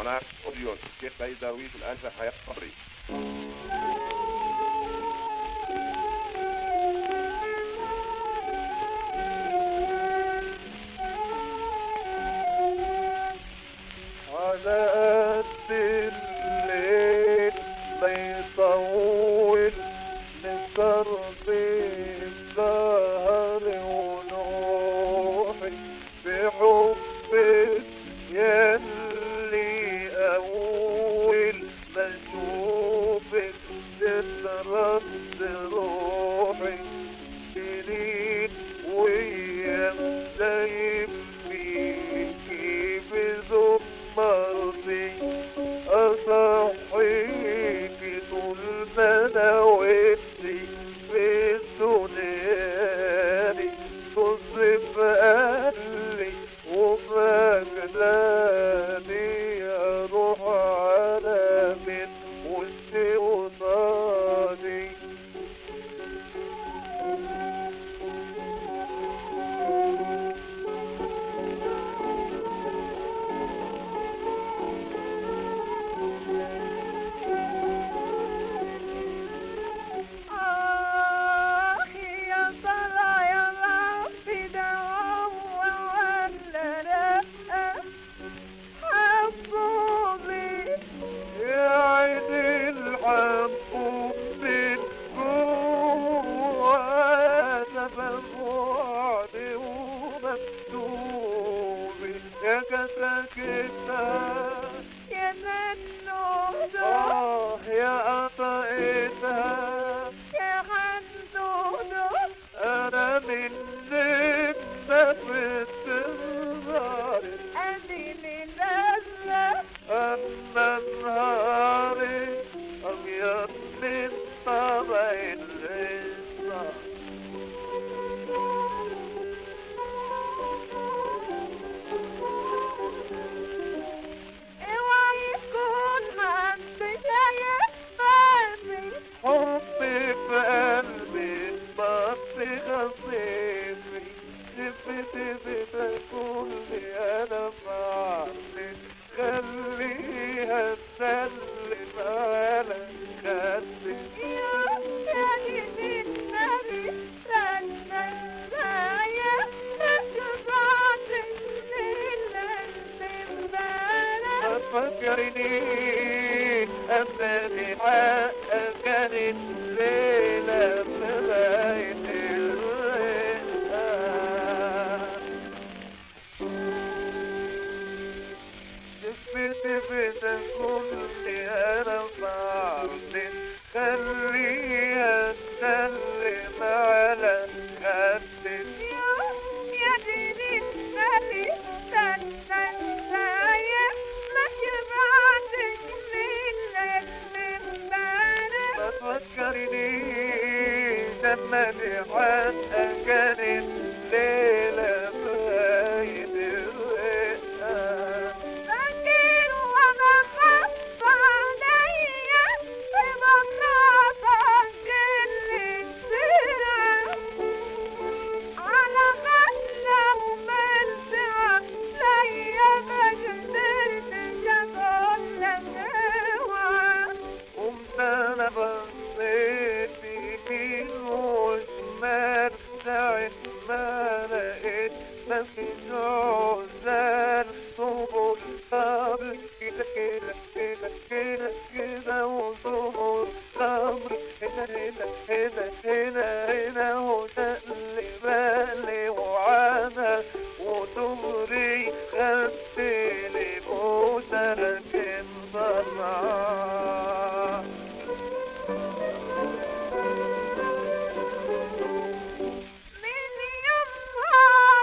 قناة أوديون الشيخ سيد درويش الآن في حياة صبري على قد الليل ما يطول نسهر بالسهر ونوحي بحبك يلي أول ما أشوفك تترد روحي سنين وأيام دايم فيكي بزمرتي أصحيكي طول ما أنا وإنتي في الدنيا تصرف قلبي وفاكلاني أروح على من وسط وطاني آه يا ترى يا ربي ده هو ولا لأ حبوبي يا عين الحب جوا أنا ببعد ومكتوبي يا كتاكتها يا ننوده آه يا قطعتها يا حندوده أنا من نمنا في النهار أديني نازلة أما نهاري أبيض من طبع العصا اوعى يكون حد شايف قلبي حبي في قلبي بطي غصيبي تبي تبي تقولي أنا معرفي خليها تسلم على خدي يا سيدي النبي رنا السايا تشبعت الليلة امبارح فكرني أمامي حق كانت ليلة بغاية الرئة تفت تفت كل أنا بعرف خليها تسلم على خدك يا ديني النبي رنا السايا ما شبعتش الليلة امبارح ما تفكرني لما حتى كانت ليلة بايد الرئة فاكر وانا خاف عليا بمخافك اللي تسرع على غفلة وملسع ليا ما قدرتش اقول لك اوعى قمت انا بصيت يمين وشمال ساعة ما لقيت مفيش عزال صبر صبر كده كده كده كده كده وصبر صبر هنا هنا هنا هنا هنا وتقلي بالي وعانا وتمري خدت لي بوسة لكن ضرعة من يوم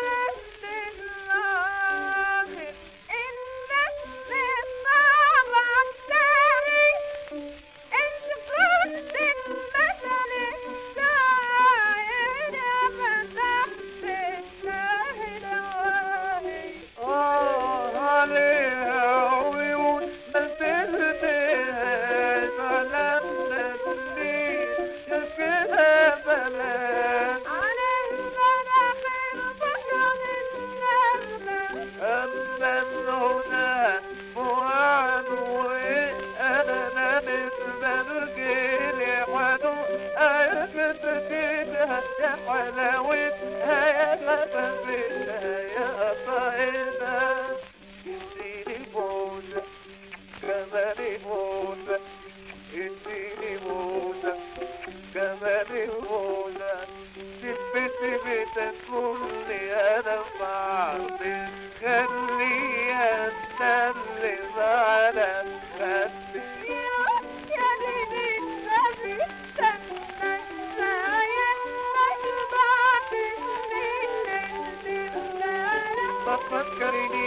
عرفت الآخر إنك صعبة يا حلاوتها يا غبابتها يا طعمها اديني موزة كمان موزة اديني موزة كمان موزة سبت بتاكلني انا بعض خليها تسلم على خدي يا ليلي الذي استنى السايق بعد الليل ما تفكرني